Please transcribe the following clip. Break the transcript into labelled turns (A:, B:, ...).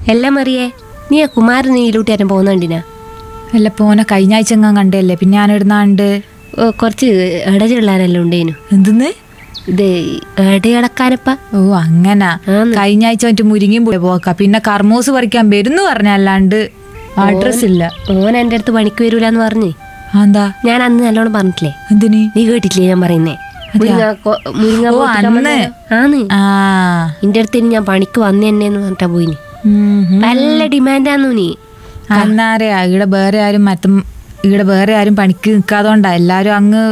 A: എല്ലാം അറിയേ നീ ആ കുമാരൻ നീലൂട്ടിയാരും പോകുന്നുണ്ടിനാ
B: അല്ല പോനെ കഴിഞ്ഞ ആഴ്ച എങ്ങാൻ കണ്ടല്ലേ പിന്നെ ഞാൻ ഇടുന്നാണ്ട്
A: ഓ കുറച്ച് ഇടചിള്ളാരെല്ലാം ഉണ്ടേനു
B: എന്തെന്ന്
A: ഇത് ഇടയടക്കാനപ്പ
B: ഓ അങ്ങനാ
A: ആന്ന്.
B: കഴിഞ്ഞ ആഴ്ച മറ്റു മുരിങ്ങയും പോയി പോക്ക പിന്നെ കർമൂസ് പറിക്കാൻ വരുന്നു പറഞ്ഞല്ലാണ്ട് അഡ്രസ് ഇല്ല
A: ഓൻ എൻ്റെ അടുത്ത് പണിക്ക് വരൂലെന്ന് പറഞ്ഞ്
B: ആ, എന്താ
A: ഞാൻ അന്ന് നല്ലോണം പറഞ്ഞിട്ടില്ലേ
B: എന്തിന്
A: നീ കേട്ടിട്ടില്ലേ ഞാൻ പറയുന്നേ മുരിങ്ങ കൊ- മുരിങ്ങ
B: ഓ,
A: പൊട്ടിക്കാൻ
B: അന്ന്.
A: വന്നേരം. ആന്ന്
B: ആ
A: നിന്റെ അടുത്ത് ഇനി ഞാൻ പണിക്ക് വന്നെന്നെന്ന് പറഞ്ഞിട്ടാ പോയിനി
B: ഉം, ഉം.
A: നല്ല ഡിമാൻഡാന്നു നീ
B: അന്നാരെയാ ഇവിടെ വേറെ ആരും മറ്റും ഇവിടെ വേറെ ആരും പണിക്ക് നിൽക്കാതോണ്ടാ എല്ലാരും അങ്ങ്